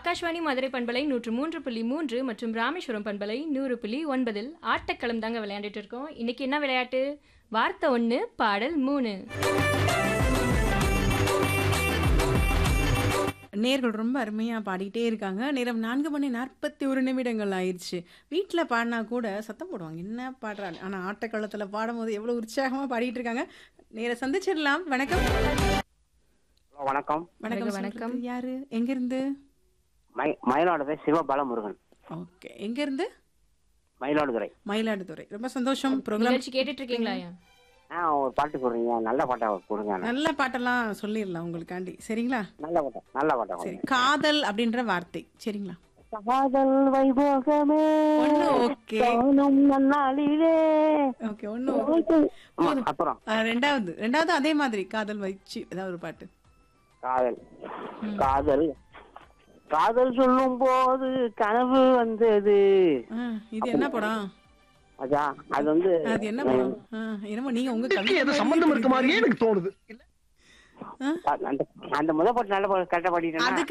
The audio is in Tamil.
ஆகாஷ்வாணி மதுரை பண்பலை நூற்று மூன்று புள்ளி மூன்று மற்றும் ராமேஸ்வரம் பண்பலை நூறு புள்ளி ஒன்பதில் ஆட்டக்களம் தாங்க விளையாண்டுட்டு இருக்கோம் இன்னைக்கு என்ன விளையாட்டு வார்த்தை ஒன்று பாடல் மூணு நேர்கள் ரொம்ப அருமையாக பாடிட்டே இருக்காங்க நேரம் நான்கு மணி நாற்பத்தி ஒரு நிமிடங்கள் ஆயிடுச்சு வீட்டில் பாடினா கூட சத்தம் போடுவாங்க என்ன பாடுறாங்க ஆனால் ஆட்டக்களத்தில் பாடும்போது எவ்வளோ உற்சாகமாக பாடிட்டு இருக்காங்க நேர சந்திச்சிடலாம் வணக்கம் ஹலோ வணக்கம் வணக்கம் வணக்கம். சொல்றது யாரு எங்கேருந்து மை மயிலாடுதுறை சிவபாலமுருகன் ஓகே எங்கேருந்து மயிலாடுதுறை மயிலாடுதுறை ரொம்ப சந்தோஷம் ப்ரோக்ராம் நிகழ்ச்சி கேட்டுட்டு இருக்கீங்களா ஐயா ஆ ஒரு பாட்டு கொடுங்க நல்ல பாட்டா கொடுங்க அண்ணா. நல்ல பாட்டெல்லாம் சொல்லிடலாம் உங்களுக்காண்டி சரிங்களா நல்ல பாட்டா நல்ல பாட்டா சரி கொடுங்க காதல் அப்படின்ற வார்த்தை சரிங்களா காதல் வைபோகமே ஒன்று ஓகே காணும் நன்னாளிலே ஓகே ஒன்று ஆமா, அப்புறம் ரெண்டாவது ரெண்டாவது அதே மாதிரி காதல் வச்சு ஏதாவது ஒரு பாட்டு காதல் காதல் காதல் சொல்லும் போது கனவு வந்தது ஆ, இது என்ன படம் அதான் அது வந்து அது என்ன படம் ஆ, என்னமோ நீங்க உங்க இதுக்கு கவிதை ஏதோ சம்பந்தம் இருக்க மாதிரியே எனக்கு தோணுது அந்த அந்த முத பாட்டு நல்ல பாட்டு கரெக்டா பாடிட்டேன்னா அதுக்கு